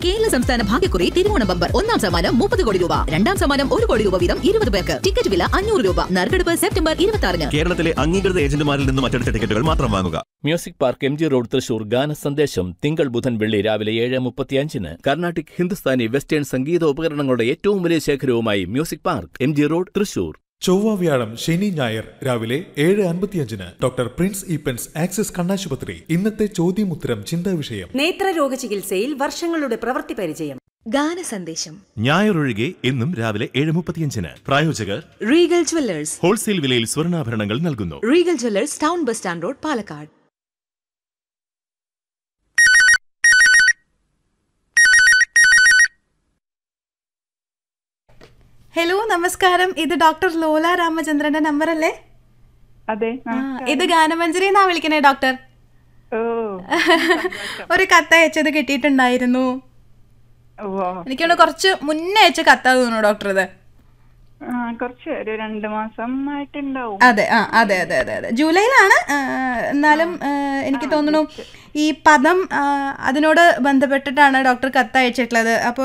കേരള സംസ്ഥാന ഭാഗ്യക്കുറി തിരുവോണ ബമ്പർ ഒന്നാം സമ്മാനം മുപ്പത് കോടി രൂപ രണ്ടാം സമ്മാനം ഒരു കോടി രൂപ വീതം ഇരുപത് പേർക്ക് ടിക്കറ്റ് വില അഞ്ഞൂറ് രൂപ നറുക്കെടുപ്പ് സെപ്റ്റംബർ ഇരുപത്തി ആറിന് കേരളത്തിലെ അംഗീകൃത ഏജന്റുമാരിൽ നിന്നും അച്ചടിച്ച ടിക്കറ്റുകൾ മാത്രം വാങ്ങുക music park M G road Thrissur ഗാന സന്ദേശം തിങ്കൾ ബുധൻ വെള്ളി രാവിലെ ഏഴ് മുപ്പത്തിയഞ്ചിന് കർണാട്ടിക് ഹിന്ദുസ്ഥാനി വെസ്റ്റേൺ സംഗീത ഉപകരണങ്ങളുടെ ഏറ്റവും വലിയ ശേഖരവുമായി music park M G road Thrissur ചൊവ്വ വ്യാഴം ശനി ഞായർ രാവിലെ ഏഴ് അൻപത്തിയഞ്ചിന് ഡോക്ടർ പ്രിൻസ് ഈപ്പൻസ് ആക്സിസ് കണ്ണാശുപത്രി ഇന്നത്തെ ചോദ്യമുത്തരം ചിന്താ വിഷയം നേത്രരോഗ ചികിത്സയിൽ വർഷങ്ങളുടെ പ്രവൃത്തി പരിചയം ഗാനസന്ദേശം ഞായറൊഴികെ എന്നും രാവിലെ ഏഴ് മുപ്പത്തിയഞ്ചിന് പ്രായോജകർ റീഗൽ ജ്വല്ലേഴ്സ് ഹോൾസെയിൽ വിലയിൽ സ്വർണ്ണാഭരണങ്ങൾ നൽകുന്നു Regal jewellers town bus stand road Palakkad hello നമസ്കാരം ഇത് ഡോക്ടർ ലോല രാമചന്ദ്രന്റെ നമ്പർ അല്ലേ അതെ ആ, ഇത് ഗാനമഞ്ജരി എന്നാ വിളിക്കണേ ഡോക്ടർ ഓ ഒരു കത്ത് അയച്ചത് കിട്ടിയിട്ടുണ്ടായിരുന്നു ഓ എനിക്കൊന്ന് കുറച്ച് മുന്നേ അയച്ച കത്താ തോന്നുന്നു ഡോക്ടർ ഇത് ആ കുറച്ച് ഒരു രണ്ട് മാസം ആയിട്ടുണ്ടാവും അതെ ആ അതെ അതെ അതെ അതെ ജൂലൈയിലാണ് ആ, എന്നാലും ആ, എനിക്ക് തോന്നുന്നു ഈ പദം ആ, അതിനോട് ബന്ധപ്പെട്ടിട്ടാണ് ഡോക്ടർ കത്ത് അയച്ചിട്ടുള്ളത് അപ്പോൾ